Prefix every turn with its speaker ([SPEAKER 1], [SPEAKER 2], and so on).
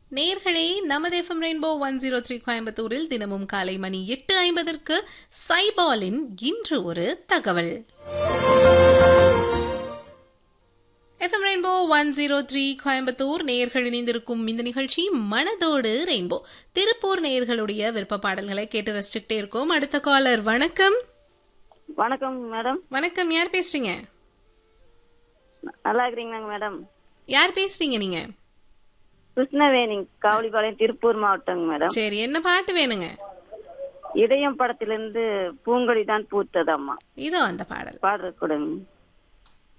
[SPEAKER 1] நேர்களே நமது FM rainbow one zero three கோயம்புத்தூரில் தினமும் காலை மணி எட்டு ஐம்பதற்கு சைபாலின் இன்று ஒரு தகவல் FM rainbow one zero three Coimbatore நேயர்கள் இணைந்திருக்கும் இந்த நிகழ்ச்சி மனதோடு ரெயின்போ திருப்பூர் நேயர்களுடைய விருப்ப பாடல்களை கேட்டு ரசிச்சுக்கிட்டே இருக்கோம் அடுத்த காலர் வணக்கம்
[SPEAKER 2] வணக்கம் மேடம்
[SPEAKER 1] வணக்கம் யார் பேசுறீங்க
[SPEAKER 2] நல்லா இருக்கிறீங்களாங்க மேடம்
[SPEAKER 1] யார் பேசுறீங்க நீங்க
[SPEAKER 2] கிருஷ்ணவேணி காவலிபாளையம் திருப்பூர் மாவட்டங்க மேடம்
[SPEAKER 1] சரி என்ன பாட்டு வேணுங்க
[SPEAKER 2] இதயம் படத்திலிருந்து பூங்கொடி தான் பூத்ததம்மா
[SPEAKER 1] இதோ அந்த பாடல்
[SPEAKER 2] பாடுறது கொடுங்க